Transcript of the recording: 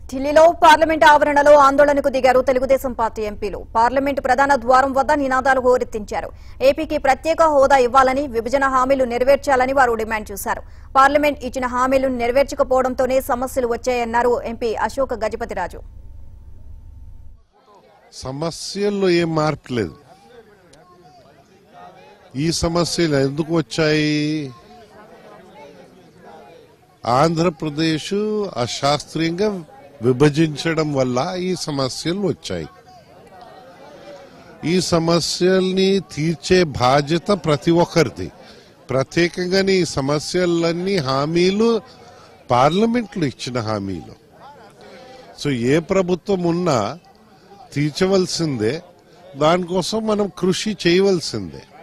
ఢిల్లీలో పార్లమెంట్ ఆవరణలో ఆందోళనకు దిగారు తెలుగుదేశం పార్టీ ఎంపీలు పార్లమెంట్ ప్రధాన ద్వారం వద్ద నినాదాలు హోరెత్తించారు ఏపీకి ప్రత్యేక హోదా ఇవ్వాలని విభజన హామీలు నెరవేర్చాలని వారు డిమాండ్ చేశారు పార్లమెంట్ ఇచ్చిన హామీలు నెరవేర్చకపోవడంతోనే సమస్యలు వచ్చాయన్నారు ఎంపీ అశోక్ గజపతిరాజు సమస్యల్లో ఏం మార్పు లేదు ఈ సమస్యలు ఎందుకు వచ్చాయి ఆంధ్రప్రదేశ్ అశాస్త్రీయంగా విభజించడం వల్ల ఈ సమస్యలు వచ్చాయి ఈ సమస్యల్ని తీర్చే బాధ్యత ప్రతి ఒక్కరిది ప్రత్యేకంగా ఈ సమస్యలన్నీ హామీలు పార్లమెంట్లో ఇచ్చిన హామీలు సో ఏ ప్రభుత్వం ఉన్నా తీర్చవలసిందే దానికోసం మనం కృషి చేయవలసిందే